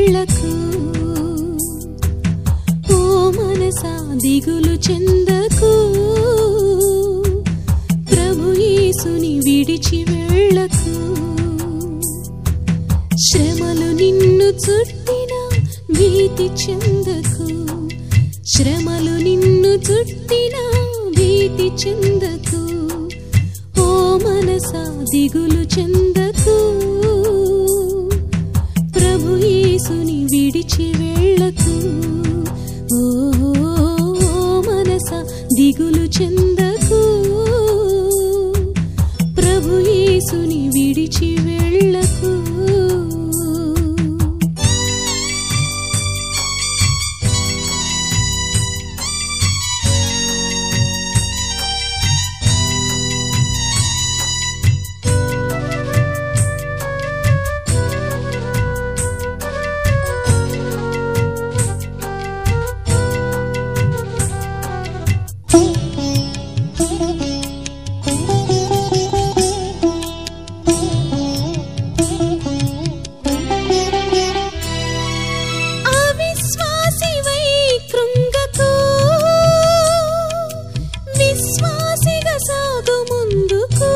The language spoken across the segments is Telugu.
వెళ్ళకు ఓ మనసా దిగులు చెందకు ప్రభు యేసుని విడిచి వెళ్ళకు శ్రమలు నిన్ను చుట్టిన భీతి చెందకు శ్రమలు నిన్ను చుట్టిన భీతి చెందకు ఓ మనసా దిగులు చెందకు ప్రభు యేసుని విడిచి వెళ్ళకు ఓ మనస దిగులు చెందకు ప్రభు యేసుని విడిచి వెళ్ళకు అవిశ్వాసివై కృంగకు విశ్వాసిగా సాగు ముందుకు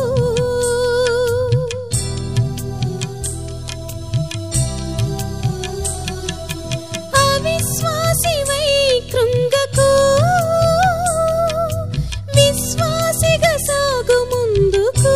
అవిశ్వాసివై కృంగకు విశ్వాసిగా సాగు ముందుకు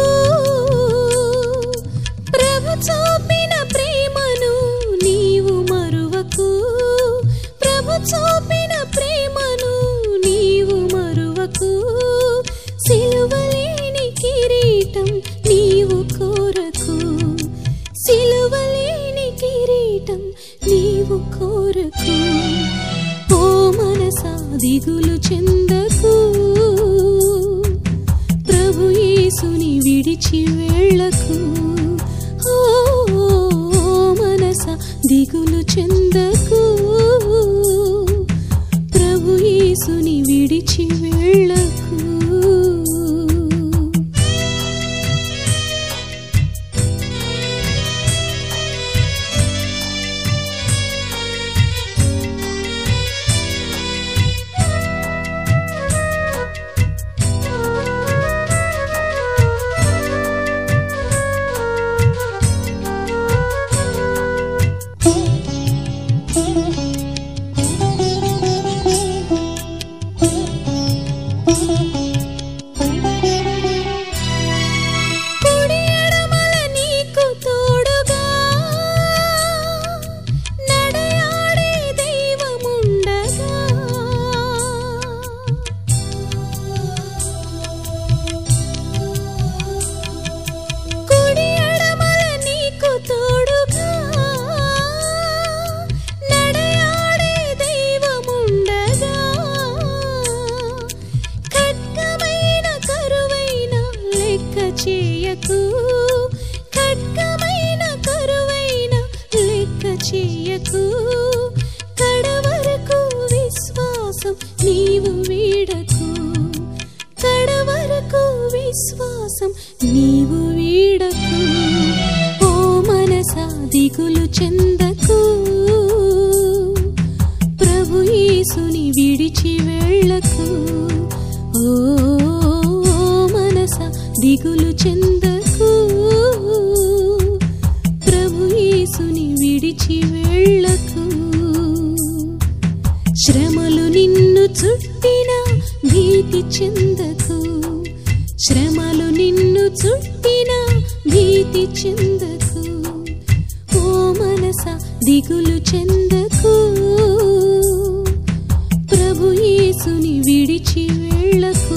ప్రభు చూపిన ప్రేమను నీవు మరువకు ప్రభు చూపిన ప్రేమను నీవు మరువకు సిలువలేని కిరీటం నీవు కోరకు సిలువలేని కిరీటం నీవు కోరకు ఓ మనసా దిగులు చెందకు ప్రభు యేసుని విడిచి వెళ్ళకు ఓ మనస దిగులు చెందకు ప్రభు యేసుని విడిచి వెళ్ళకు కుడి ఎడమల నీకు తోడుగా నడయాడే దైవముండగా కుడి ఎడమల నీకు తోడుగా నడయాడే దైవముండగా ఖడ్గమైన కరువైన లెక్క చేయకు ఖడ్గమైన కరువైన లెక్క చేయకు కడవరకు విశ్వాసం నీవు వీడకు కడవరకు విశ్వాసం నీవు వీడకు ఓ మనసా దిగులు చెందకు ప్రభు యేసుని విడిచి వెళ్ళకు ఓ మనస దిగులు చెందకు ప్రభు యేసుని విడిచి వెళ్ళకు శ్రమలు నిన్ను చుట్టిన భీతి చెందకు శ్రమలు నిన్ను చుట్టిన భీతి చెందకు ఓ మనస దిగులు చెందకు ప్రభు యేసుని విడిచి వెళ్ళకు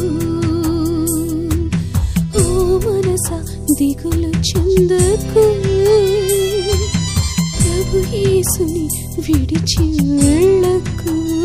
ఓ మనస దిగులు చెందకు ప్రభు యేసుని విడిచి వెళ్ళకు